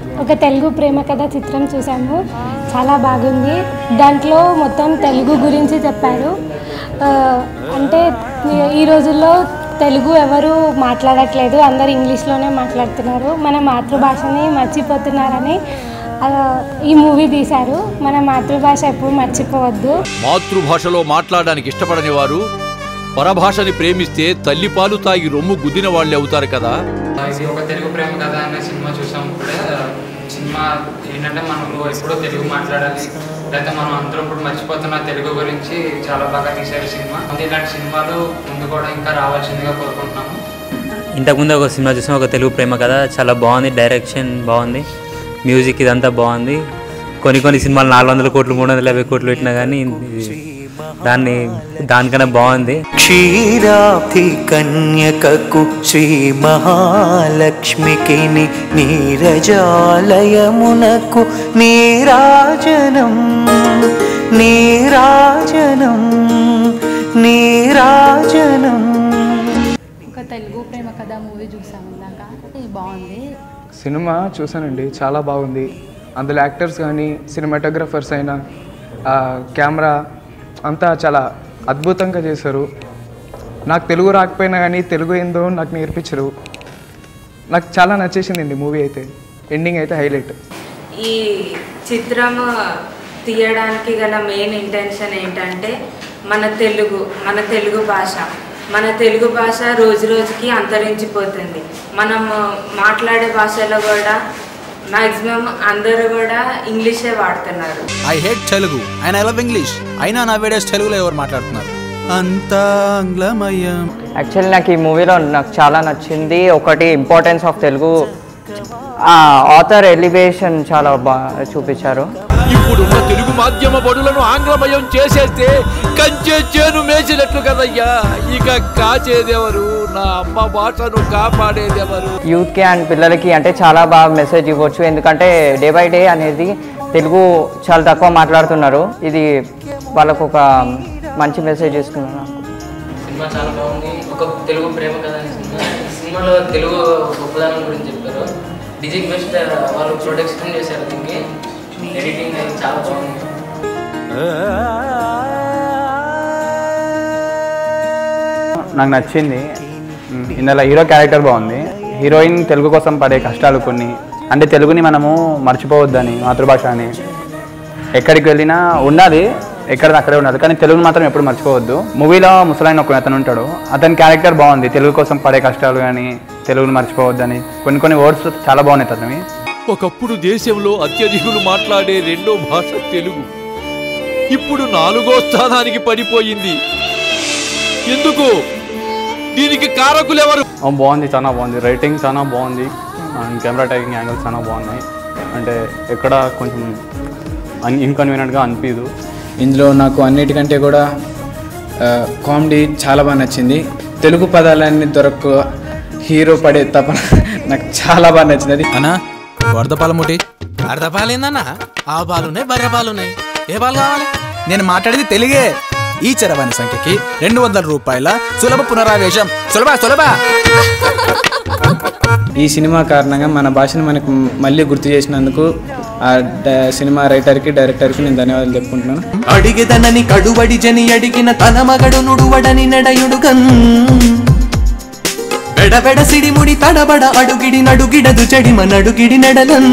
ఒక తెలుగు ప్రేమ కథ చిత్రం చూసాము చాలా బాగుంది దాంట్లో మొత్తం తెలుగు గురించి చెప్పారు ఆ, అంటే ఈ- ఈ రోజుల్లో తెలుగు ఎవరు మాట్లాడట్లేదు అందరు ఇంగ్లీష్లోనే మాట్లాడుతున్నారు మన మాతృభాషని మర్చిపోతున్నారని ఆ, ఈ మూవీ తీశారు మన మాతృభాష ఎప్పుడు మర్చిపోవద్దు మాతృభాషలో మాట్లాడడానికి ఇష్టపడని వారు పరభాషని ప్రేమిస్తే తల్లిపాలు తాగి రొమ్ము గుద్దిన వాళ్ళే అవుతారు కదా ఇది ఒక తెలుగు ప్రేమ కథ అనే సినిమా చూసాం ఇప్పుడే సినిమా ఏంటంటే మనం ఎప్పుడూ తెలుగు మాట్లాడాలి లేకపోతే మనం అందరూ ఇప్పుడు మర్చిపోతున్న తెలుగు గురించి చాలా బాగా తీశారు సినిమా ఇలాంటి సినిమాలు ముందు కూడా ఇంకా రావాల్సిందిగా కోరుకుంటున్నాము ఇంతకుముందు ఒక సినిమా చూసాం ఒక తెలుగు ప్రేమ కథ చాలా బాగుంది డైరెక్షన్ బాగుంది మ్యూజిక్ ఇదంతా బాగుంది కొన్ని కొన్ని సినిమాలు నాలుగు వందల కోట్లు మూడు వందల యాభై కోట్లు పెట్టినా కానీ ఇది దాన్ని దానికన్నా బాగుంది క్షీరాబ్ధి కన్యకకు శ్రీ మహాలక్ష్మికి ని- నీరజాలయమునకు నీరాజనం నీరాజనం నీరాజనం ఒక తెలుగు ప్రేమ కథ మూవీ చూసాము ఇందాక ఇది బాగుంది సినిమా చూసానండి చాలా బాగుంది అందులో యాక్టర్స్ కానీ సినిమాటోగ్రఫర్స్ అయినా ఆ, కెమెరా అంతా చాలా అద్భుతంగా చేశారు నాకు తెలుగు రాకపోయినా కానీ తెలుగు ఏందో నాకు నేర్పించరు నాకు చాలా నచ్చేసిందండి మూవీ అయితే ఎండింగ్ అయితే హైలైట్ ఈ చిత్రము తీయడానికి గల మెయిన్ ఇంటెన్షన్ ఏంటంటే మన తెలుగు మన తెలుగు భాష మన తెలుగు భాష రోజు రోజుకి అంతరించిపోతుంది మనం మాట్లాడే భాషలో కూడా మ్యాక్సిమం అందరూ కూడా ఇంగ్లీషే వాడుతున్నారు I hate Telugu and I love English అయినా నా వీడియోస్ తెలుగులో ఎవరు మాట్లాడుతున్నారు అంతా ఆంగ్లమయం యాక్చువల్లీ నాకు ఈ మూవీలో నాకు చాలా నచ్చింది ఒకటి importance of Telugu author elevation చాలా బాగా చూపించారు ఇప్పుడున్న తెలుగు మాధ్యమ బడులను ఆంగ్లమయం చేసేస్తే కంచె చేను మేసినట్లు కదయ్యా ఇక కాచేదెవరు నా అమ్మ భాషను కాపాడేదెవరు యూత్కి అండ్ పిల్లలకి అంటే చాలా బాగా మెసేజ్ ఇవ్వచ్చు ఎందుకంటే డే బై డే అనేది తెలుగు చాలా తక్కువ మాట్లాడుతున్నారు ఇది వాళ్ళకు ఒక మంచి మెసేజ్ ఇస్తున్నాను సినిమా చాలా బాగుంది ఒక తెలుగు ప్రేమ కథ అనే సినిమా ఈ సినిమాలో తెలుగు గొప్పదనం గురించి చెప్పారు డిజిక్ బెస్ట్ వాళ్ళు ప్రొడక్షన్ చేశారు దీనికి ఎడిటింగ్ అది చాలా బాగుంది నాకు నచ్చింది ఉమ్, ఇందులో హీరో క్యారెక్టర్ బాగుంది హీరోయిన్ తెలుగు కోసం పడే కష్టాలు కొన్ని అంటే తెలుగుని మనము మర్చిపోవద్దని మాతృభాష అని ఎక్కడికి వెళ్ళినా ఉన్నది ఎక్కడ అక్కడే ఉన్నది కానీ తెలుగుని మాత్రం ఎప్పుడు మర్చిపోవద్దు మూవీలో ముసలాయన ఒక అతను ఉంటాడు అతని క్యారెక్టర్ బాగుంది తెలుగు కోసం పడే కష్టాలు కానీ తెలుగుని మర్చిపోవద్దని కొన్ని కొన్ని వర్డ్స్ చాలా బాగున్నాయి అతనివి ఒకప్పుడు దేశంలో అత్యధికులు మాట్లాడే రెండో భాష తెలుగు ఇప్పుడు నాలుగో స్థానానికి పడిపోయింది ఎందుకు దీనికి కారకులెవరు ఆ, బాగుంది చాలా బాగుంది రైటింగ్ చాలా బాగుంది అండ్ కెమెరా టేకింగ్ యాంగిల్స్ చాలా బాగున్నాయి అంటే ఎక్కడ కొంచెం అన్ ఇన్కన్వీనియంట్గా అనిపించదు ఇందులో నాకు అన్నిటికంటే కూడా ఆ, కామెడీ చాలా బాగా నచ్చింది తెలుగు పదాలన్నీ దొరక హీరో పడే తపన నాకు చాలా బాగా నచ్చింది అది అన్నా వరద పాలముటి అర్ధ పాలు ఏందన్నా ఆ పాలున్నాయి బర్రె పాలున్నాయి ఏ పాలు కావాలి నేను మాట్లాడేది తెలుగే ఈ చరవాణి సంఖ్యకి రెండు వందల రూపాయల సులభ పునరావేశం సులభ సులభ ఈ సినిమా కారణంగా మన భాషను మనకు మళ్ళీ గుర్తు చేసినందుకు ఆ డ- సినిమా రైటర్కి డైరెక్టర్కి నేను ధన్యవాదాలు చెప్పుకుంటున్నాను అడిగెదనని కడువడి జని అడిగిన తన మగడు నుడువడని నడయుడుగన్ బెడబెడ సిడిముడి తడబడ అడుగిడి నడుగిడదు చెడిమ నడుగిడి నెడలన్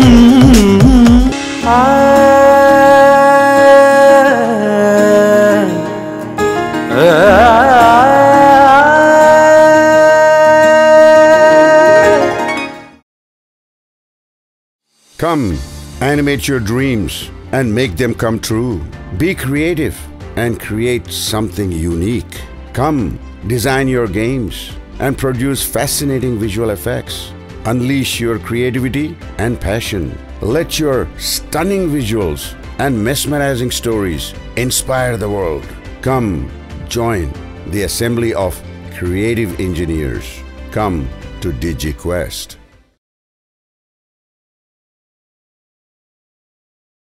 Come, animate your dreams and make them come true. Be creative and create something unique. Come, design your games and produce fascinating visual effects. Unleash your creativity and passion. Let your stunning visuals and mesmerizing stories inspire the world. Come, join the assembly of creative engineers. Come to DigiQuest.